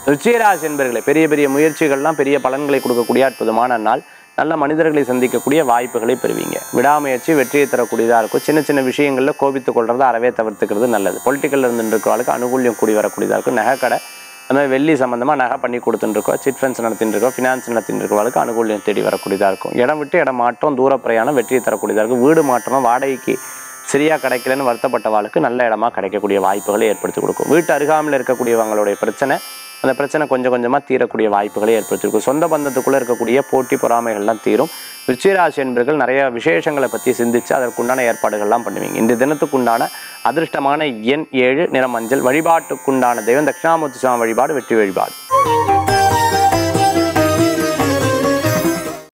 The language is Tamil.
ருச்சிகராசி என்பர்களே பெரிய பெரிய முயற்சிகள்லாம் பெரிய பலன்களை கொடுக்கக்கூடிய அற்புதமான நாள் நல்ல மனிதர்களை சந்திக்கக்கூடிய வாய்ப்புகளை பெறுவீங்க விடாமுயற்சி வெற்றியை தரக்கூடியதாக இருக்கும் சின்ன சின்ன விஷயங்களில் கோபித்துக் கொள்றதை அறவே தவிர்த்துக்கிறது நல்லது பொலிட்டிக்கல் இருந்துருக்கவளுக்கு அனுகூல்யம் கூடி வரக்கூடியதாக இருக்கும் நகைக்கடை அந்த மாதிரி வெள்ளி சம்மந்தமாக நகை பண்ணி கொடுத்துட்டுருக்கோம் சிட் ஃபண்ட்ஸ் நடத்திட்டு இருக்கோம் ஃபினான்ஸ் நடத்திட்டு இருக்கவளுக்கு அனுகூல்யம் தேடி வரக்கூடியதாக இருக்கும் இடம் விட்டு இடம் மாற்றம் தூர பிரயாணம் வெற்றியை தரக்கூடியதாக இருக்கும் வீடு மாற்றணும் வாடகைக்கு சரியாக கிடைக்கலன்னு வருத்தப்பட்டவாளுக்கு நல்ல இடமா கிடைக்கக்கூடிய வாய்ப்புகளை ஏற்படுத்தி கொடுக்கும் வீட்டு அருகாமையில் இருக்கக்கூடியவங்களுடைய பிரச்சனை அந்த பிரச்சனை கொஞ்சம் கொஞ்சமாக தீரக்கூடிய வாய்ப்புகளை ஏற்படுத்தி கொடுக்கும் சொந்த பந்தத்துக்குள்ளே இருக்கக்கூடிய போட்டி பொறாமைகள்லாம் தீரும் விருச்சிகராசி என்பர்கள் நிறைய விசேஷங்களை பற்றி சிந்திச்சு அதற்குண்டான ஏற்பாடுகள்லாம் பண்ணுவீங்க இந்த தினத்துக்குண்டான அதிர்ஷ்டமான எண் ஏழு நிற மஞ்சள் வழிபாட்டுக்குண்டான தெய்வம் தட்சிணாமூர்த்தி சுவாமி வழிபாடு வெற்றி வழிபாடு